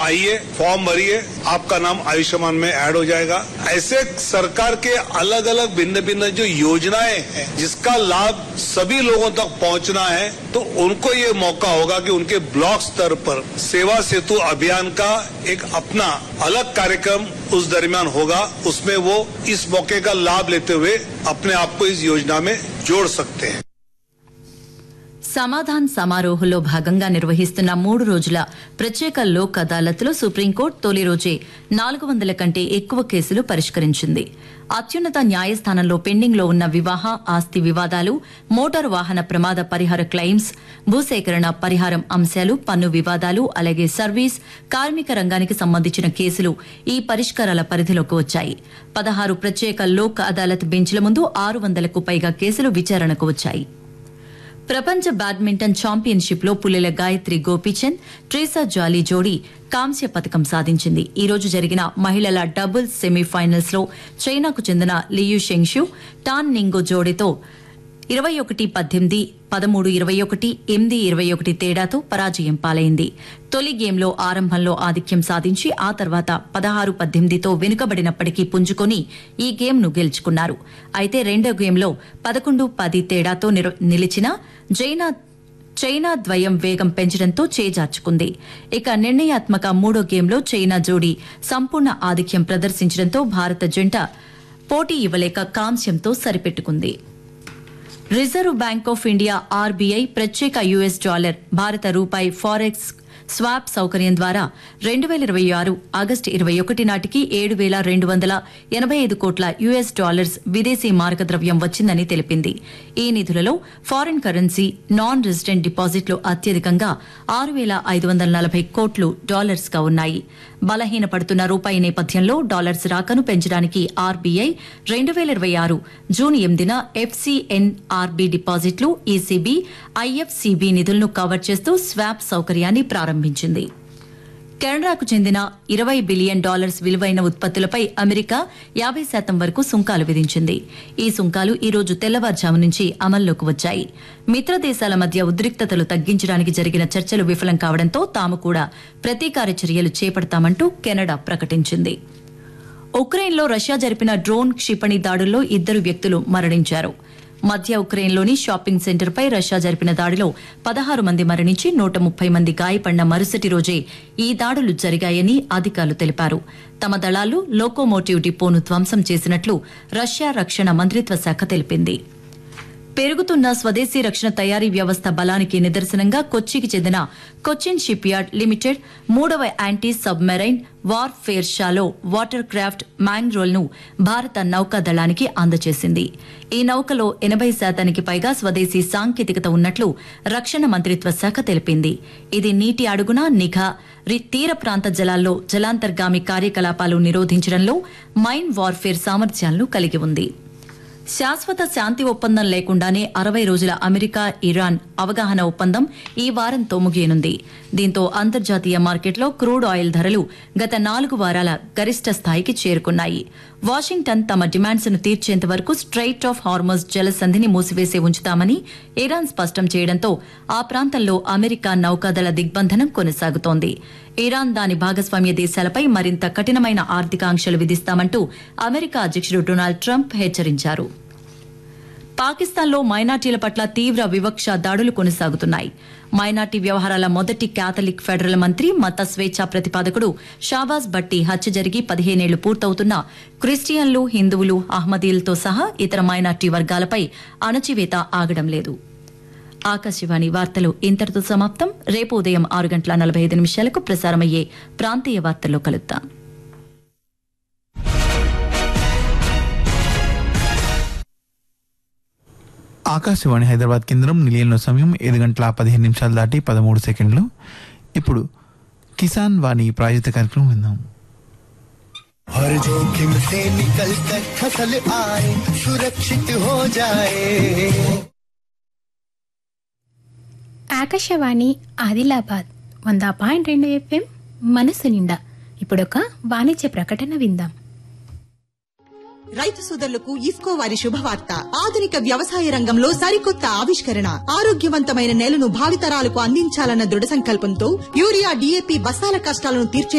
आइए फॉर्म भरिए आपका नाम आयुष्मान में ऐड हो जाएगा ऐसे सरकार के अलग अलग भिन्न भिन्न जो योजनाएं हैं जिसका लाभ सभी लोगों तक पहुंचना है तो उनको ये मौका होगा कि उनके ब्लॉक स्तर पर सेवा सेतु अभियान का एक अपना अलग कार्यक्रम उस दरमियान होगा उसमें वो इस मौके का लाभ लेते हुए अपने आप को इस योजना में जोड़ सकते हैं సమాధాన్ సమారోహంలో భాగంగా నిర్వహిస్తున్న మూడు రోజుల ప్రత్యేక లోక్ అదాలత్లో సుప్రీంకోర్టు తొలి రోజే నాలుగు వందల కంటే ఎక్కువ కేసులు పరిష్కరించింది అత్యున్నత న్యాయస్థానంలో పెండింగ్లో ఉన్న వివాహ ఆస్తి వివాదాలు మోటారు వాహన ప్రమాద పరిహార క్లెయిమ్స్ భూసేకరణ పరిహారం అంశాలు పన్ను వివాదాలు అలాగే సర్వీస్ కార్మిక రంగానికి సంబంధించిన కేసులు ఈ పరిష్కారాల పరిధిలోకి వచ్చాయి పదహారు ప్రత్యేక లోక్ అదాలత్ బెంచ్ల ముందు ఆరు వందలకు పైగా కేసులు విచారణకు వచ్చాయి ప్రపంచ బ్యాడ్మింటన్ ఛాంపియన్షిప్ లో పుల్లెల గాయత్రి గోపీచంద్ ట్రేసా జాలీ జోడీ కాంస్య పథకం సాధించింది ఈ రోజు జరిగిన మహిళల డబుల్స్ సెమీఫైనల్స్ లో చైనాకు చెందిన లియు షెంగ్షు టాన్ నింగో జోడీతో ఇరవై ఒకటి పద్దెనిమిది పదమూడు ఇరవై ఒకటి ఎనిమిది ఇరవై ఒకటి తేడాతో పరాజయం పాలైంది తొలి గేమ్లో ఆరంభంలో ఆధిక్యం సాధించి ఆ తర్వాత పదహారు పద్దెనిమిదితో వెనుకబడినప్పటికీ పుంజుకొని ఈ గేమ్ను గెలుచుకున్నారు అయితే రెండో గేమ్లో పదకొండు పది తేడాతో నిర- నిలిచిన జైనా చైనా ద్వయం వేగం పెంచడంతో చేజార్చుకుంది ఇక నిర్ణయాత్మక మూడో గేమ్లో చైనా జోడీ సంపూర్ణ ఆధిక్యం ప్రదర్శించడంతో భారత జంట పోటీ ఇవ్వలేక కాంస్యంతో సరిపెట్టుకుంది reserve bank of India RBI ప్రత్యేక యుఎస్ డాలర్ భారత రూపాయి ఫారెక్స్ స్వాప్ సౌకర్యం ద్వారా రెండు వేల ఇరవై ఆరు ఆగస్టు ఇరవై ఒకటి నాటికి ఏడు వేల రెండు వందల ఎనభై ఐదు కోట్ల యుఎస్ డాలర్స్ విదేశీ మార్గద్రవ్యం వచ్చిందని తెలిపింది ఈ నిధులలో ఫారిన్ కరెన్సీ నాన్ రెసిడెంట్ డిపాజిట్లు అత్యధికంగా ఆరు వేల ఐదు వందల నలభై కోట్లు డాలర్స్ గా ఉన్నాయి బలహీనపడుతున్న రూపాయి నేపథ్యంలో డాలర్స్ రాకను పెంచడానికి ఆర్బీఐ రెండు వేల ఇరవై ఆరు జూన్ ఎనిమిదిన ఎఫ్సీఎన్ఆర్బీ డిపాజిట్లు ఈసీబీ ఐఎఫ్సీబీ నిధులను కవర్ చేస్తూ స్వాప్ సౌకర్యాన్ని ప్రారంభించింది కెనడాకు చెందిన ఇరవై బిలియన్ డాలర్స్ విలువైన ఉత్పత్తులపై అమెరికా యాభై శాతం వరకు సుంకాలు విధించింది ఈ సుంకాలు ఈ రోజు తెల్లవారుజాము నుంచి అమల్లోకి వచ్చాయి మిత్ర దేశాల మధ్య ఉద్రిక్తతలు తగ్గించడానికి జరిగిన చర్చలు విఫలం కావడంతో తాము కూడా ప్రతీకార చర్యలు చేపడతామంటూ కెనడా ప్రకటించింది ఉక్రెయిన్లో రష్యా జరిపిన డ్రోన్ క్షిపణి దాడుల్లో ఇద్దరు వ్యక్తులు మరణించారు మధ్య ఉక్రెయిన్లోని షాపింగ్ సెంటర్పై రష్యా జరిపిన దాడిలో పదహారు మంది మరణించి నూట ముప్పై మంది గాయపడిన మరుసటి రోజే ఈ దాడులు జరిగాయని అధికారులు తెలిపారు తమ దళాలు లోకోమోటివ్ డిపోను ధ్వంసం చేసినట్లు రష్యా రక్షణ మంత్రిత్వ శాఖ తెలిపింది పెరుగుతున్న స్వదేశీ రక్షణ తయారీ వ్యవస్థ బలానికి నిదర్శనంగా కొచ్చికి చెందిన కొచ్చిన్ షిప్ యార్డ్ లిమిటెడ్ మూడవ anti submarine warfare shallow water craft Mangrol ను భారత నౌకాదళానికి అందజేసింది ఈ నౌకలో ఎనభై శాతానికి పైగా స్వదేశీ సాంకేతికత ఉన్నట్లు రక్షణ మంత్రిత్వ శాఖ తెలిపింది ఇది నీటి అడుగున నిఘా రి- తీర ప్రాంత జలాల్లో జలాంతర్గామి కార్యకలాపాలు నిరోధించడంలో మైన్ వార్ఫేర్ సామర్థ్యాలను కలిగి ఉంది శాశ్వత శాంతి ఒప్పందం లేకుండానే అరవై రోజుల అమెరికా ఇరాన్ అవగాహన ఒప్పందం ఈ వారంతో ముగియనుంది దీంతో అంతర్జాతీయ మార్కెట్లో క్రూడ్ ఆయిల్ ధరలు గత నాలుగు వారాల గరిష్ట స్థాయికి చేరుకున్నాయి వాషింగ్టన్ తమ డిమాండ్స్ ను తీర్చేంత వరకు స్ట్రైట్ ఆఫ్ హార్మోస్ జలసంధిని మూసివేసి ఉంచుతామని ఇరాన్ స్పష్టం చేయడంతో ఆ ప్రాంతంలో అమెరికా నౌకాదళ దిగ్బంధనం కొనసాగుతోంది ఇరాన్ దాని భాగస్వామ్య దేశాలపై మరింత కఠినమైన ఆర్థిక ఆంక్షలు విధిస్తామంటూ అమెరికా అధ్యక్షుడు డొనాల్డ్ ట్రంప్ హెచ్చరించారు పాకిస్తాన్లో మైనార్టీల పట్ల తీవ్ర వివక్ష దాడులు కొనసాగుతున్నాయి మైనార్టీ వ్యవహారాల మొదటి క్యాథలిక్ ఫెడరల్ మంత్రి మత స్వేచ్ఛ ప్రతిపాదకుడు షాబాజ్ భట్టి హత్య జరిగి పదిహేనేళ్లు పూర్తవుతున్న క్రిస్టియన్లు హిందువులు అహ్మదీలతో సహా ఇతర మైనార్టీ వర్గాలపై అణచివేత ఆగడం లేదు ఆకాశవాణి వార్తలు ఇంతటితో సమాప్తం రేపు ఉదయం ఆరు గంటల నలభై ఐదు నిమిషాలకు ప్రసారమయ్యే ప్రాంతీయ వార్తల్లో కలుద్దాం ఆకాశవాణి హైదరాబాద్ కేంద్రం నిలయంలో సమయం ఐదు గంటల పదిహేను నిమిషాలు దాటి పదమూడు సెకండ్లు ఇప్పుడు కిసాన్ వాణి ప్రాయోజిత కార్యక్రమం విందాం हर जोखिम से निकल कर फसल आए सुरक्षित हो जाए ఆకాశవాణి ఆదిలాబాద్ వంద పాయింట్ రెండు ఎఫ్ఎం మనసు నిండా ఇప్పుడొక వాణిజ్య ప్రకటన విందాం రైతు సోదరులకు ఇఫ్కో వారి శుభవార్త ఆధునిక వ్యవసాయ రంగంలో సరికొత్త ఆవిష్కరణ ఆరోగ్యవంతమైన నేలను భావితరాలకు అందించాలన్న దృఢ సంకల్పంతో యూరియా డీఏపీ బస్తాల కష్టాలను తీర్చే